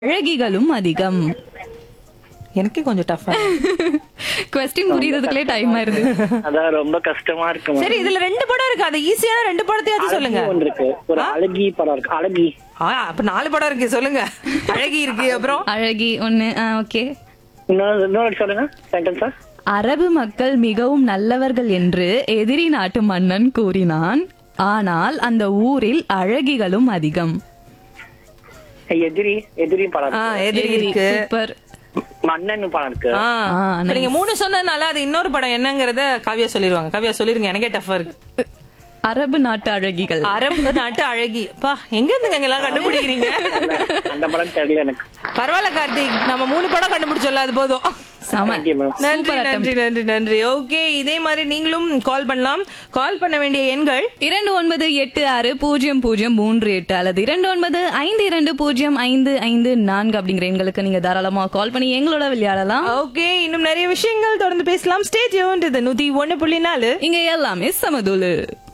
அழகிகளும் அதிகம் எனக்கே கொஞ்சம் டஃபா கொஸ்டின் புரியுறதுக்குள்ளே டைம் ஆயிருது அதான் ரொம்ப கஷ்டமா இருக்கு சரி இதுல ரெண்டு படம் இருக்கு அது ஈஸியான ரெண்டு படத்தையாவது சொல்லுங்க ஒன்று இருக்கு ஒரு அழகி படம் இருக்கு அழகி ஆ, அப்ப நாலு படம் இருக்கு சொல்லுங்க அழகி இருக்கு அப்புறம் அழகி ஒண்ணு ஓகே இன்னொரு இன்னொரு சொல்லுங்க சென்டென்ஸா அரபு மக்கள் மிகவும் நல்லவர்கள் என்று எதிரி நாட்டு மன்னன் கூறினான் ஆனால் அந்த ஊரில் அழகிகளும் அதிகம் எதிரி எதிரி படம் ஆ, இருக்கு. எதிரி இருக்கு சூப்பர் மன்னன் படம் இருக்கு ஆ, ஆ, இப்ப நீங்க மூணு சொன்னதுனால அது இன்னொரு படம் என்னங்கறத காவியா சொல்லிருவாங்க காவியா சொல்லிருங்க எனக்கே டஃபா இருக்கு அரபு நாட்டு அழகிகள் அரபு நாட்டு அழகி பா எங்க இருந்து எல்லாம் கண்டுபிடிக்கிறீங்க அந்த படம் தெரியல எனக்கு பரவாயில்ல கார்த்திக் நம்ம மூணு படம் கண்டுபிடிச்சோம்ல அது போதும் சம Thank you, ma'am. நன்றி நன்றி நன்றி நன்றி ஓகே இதே மாதிரி நீங்களும் கால் பண்ணலாம் கால் பண்ண வேண்டிய எண்கள் இரண்டு ஒன்பது எட்டு ஆறு பூஜ்ஜியம் பூஜ்ஜியம் மூன்று எட்டு அல்லது இரண்டு ஒன்பது ஐந்து இரண்டு பூஜ்ஜியம் ஐந்து ஐந்து நான்கு அப்படிங்கிற எண்களுக்கு நீங்க தாராளமா கால் பண்ணி எங்களோட விளையாடலாம் ஓகே இன்னும் நிறைய விஷயங்கள் தொடர்ந்து பேசலாம் ஸ்டேஜ் இது நூத்தி ஒண்ணு புள்ளி நாலு இங்க எல்லாமே சமதுலு